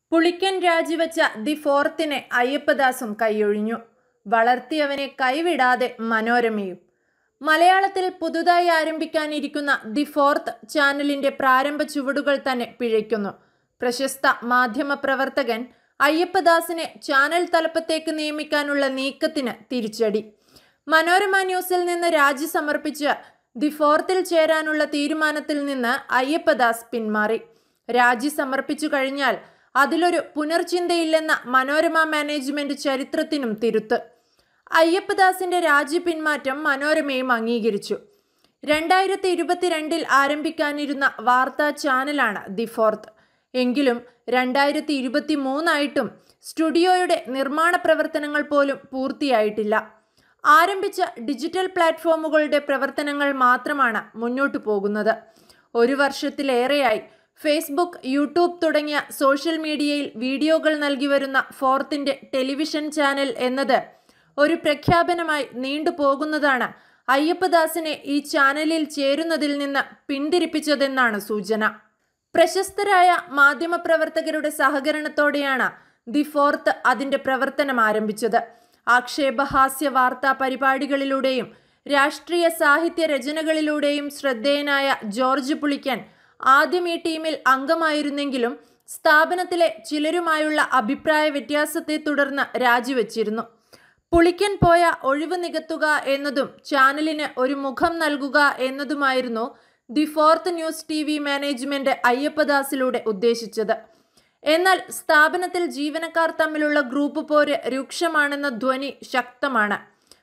പുളിക്കൻ രാജിവെച്ച ദി ഫോർത്തിനെ അയ്യപ്പദാസും കൈയൊഴിഞ്ഞു വളർത്തിയവനെ കൈവിടാതെ മനോരമയും മലയാളത്തിൽ പുതുതായി ആരംഭിക്കാനിരിക്കുന്ന ദി ഫോർത്ത് ചാനലിന്റെ പ്രാരംഭ ചുവടുകൾ തന്നെ പിഴയ്ക്കുന്നു പ്രശസ്ത മാധ്യമ പ്രവർത്തകൻ അയ്യപ്പദാസിനെ ചാനൽ തലപ്പത്തേക്ക് നിയമിക്കാനുള്ള നീക്കത്തിന് തിരിച്ചടി മനോരമ ന്യൂസിൽ നിന്ന് രാജി സമർപ്പിച്ച് ദി ഫോർത്തിൽ ചേരാനുള്ള തീരുമാനത്തിൽ നിന്ന് അയ്യപ്പദാസ് പിന്മാറി രാജി സമർപ്പിച്ചു കഴിഞ്ഞാൽ അതിലൊരു പുനർചിന്തയില്ലെന്ന മനോരമ മാനേജ്മെന്റ് ചരിത്രത്തിനും തിരുത്ത് അയ്യപ്പദാസിന്റെ രാജി പിന്മാറ്റം മനോരമയും അംഗീകരിച്ചു രണ്ടായിരത്തി ഇരുപത്തിരണ്ടിൽ ആരംഭിക്കാനിരുന്ന വാർത്താ ചാനലാണ് ദി ഫോർത്ത് എങ്കിലും രണ്ടായിരത്തി ഇരുപത്തി മൂന്നായിട്ടും സ്റ്റുഡിയോയുടെ നിർമ്മാണ പ്രവർത്തനങ്ങൾ പോലും പൂർത്തിയായിട്ടില്ല ആരംഭിച്ച ഡിജിറ്റൽ പ്ലാറ്റ്ഫോമുകളുടെ പ്രവർത്തനങ്ങൾ മാത്രമാണ് മുന്നോട്ടു പോകുന്നത് ഒരു വർഷത്തിലേറെയായി ഫേസ്ബുക്ക് യൂട്യൂബ് തുടങ്ങിയ സോഷ്യൽ മീഡിയയിൽ വീഡിയോകൾ നൽകി വരുന്ന ഫോർത്തിന്റെ ടെലിവിഷൻ ചാനൽ എന്നത് ഒരു പ്രഖ്യാപനമായി നീണ്ടുപോകുന്നതാണ് അയ്യപ്പദാസിനെ ഈ ചാനലിൽ ചേരുന്നതിൽ നിന്ന് പിന്തിരിപ്പിച്ചതെന്നാണ് സൂചന പ്രശസ്തരായ മാധ്യമപ്രവർത്തകരുടെ സഹകരണത്തോടെയാണ് ദി ഫോർത്ത് അതിന്റെ പ്രവർത്തനം ആരംഭിച്ചത് ആക്ഷേപഹാസ്യ വാർത്താ പരിപാടികളിലൂടെയും രാഷ്ട്രീയ സാഹിത്യ രചനകളിലൂടെയും ശ്രദ്ധേയനായ ജോർജ് പുളിക്കൻ ആദ്യം ഈ ടീമിൽ അംഗമായിരുന്നെങ്കിലും സ്ഥാപനത്തിലെ ചിലരുമായുള്ള അഭിപ്രായ വ്യത്യാസത്തെ തുടർന്ന് രാജിവെച്ചിരുന്നു പുളിക്കൻ പോയ ഒഴിവ് നികത്തുക എന്നതും ചാനലിന് ഒരു മുഖം നൽകുക എന്നതുമായിരുന്നു the fourth news T V management അയ്യപ്പദാസിലൂടെ ഉദ്ദേശിച്ചത് എന്നാൽ സ്ഥാപനത്തിൽ ജീവനക്കാർ തമ്മിലുള്ള ഗ്രൂപ്പ് പോര് രൂക്ഷമാണെന്ന ധ്വനി ശക്തമാണ്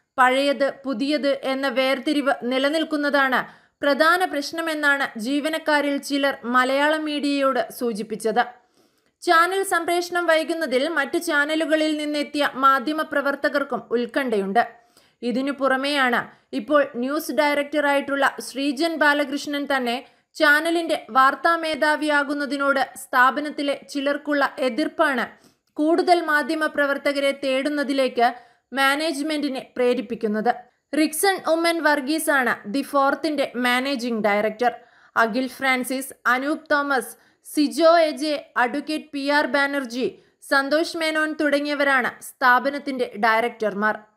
പഴയത് പുതിയത് എന്ന വേർതിരിവ് നിലനിൽക്കുന്നതാണ് പ്രധാന പ്രശ്നമെന്നാണ് ജീവനക്കാരിൽ ചിലർ മലയാളം മീഡിയയോട് സൂചിപ്പിച്ചത് ചാനൽ സംപ്രേഷണം വൈകുന്നതിൽ മറ്റ് ചാനലുകളിൽ നിന്നെത്തിയ മാധ്യമ പ്രവർത്തകർക്കും ഉത്കണ്ഠയുണ്ട് ഇതിനു പുറമെയാണ് ഇപ്പോൾ ന്യൂസ് ഡയറക്ടറായിട്ടുള്ള ശ്രീജൻ ബാലകൃഷ്ണൻ തന്നെ ചാനലിന്റെ വാർത്താ മേധാവിയാകുന്നതിനോട് സ്ഥാപനത്തിലെ ചിലർക്കുള്ള എതിർപ്പാണ് കൂടുതൽ മാധ്യമ പ്രവർത്തകരെ തേടുന്നതിലേക്ക് മാനേജ്മെന്റിനെ പ്രേരിപ്പിക്കുന്നത് റിക്സൺ ഉമ്മൻ വർഗീസ് ആണ് ദി ഫോർത്തിന്റെ managing director Akhil Francis Anoop Thomas Sijo AJ advocate P R Banerjee Santhosh Menon തുടങ്ങിയവരാണ് സ്ഥാപനത്തിന്റെ ഡയറക്ടർമാർ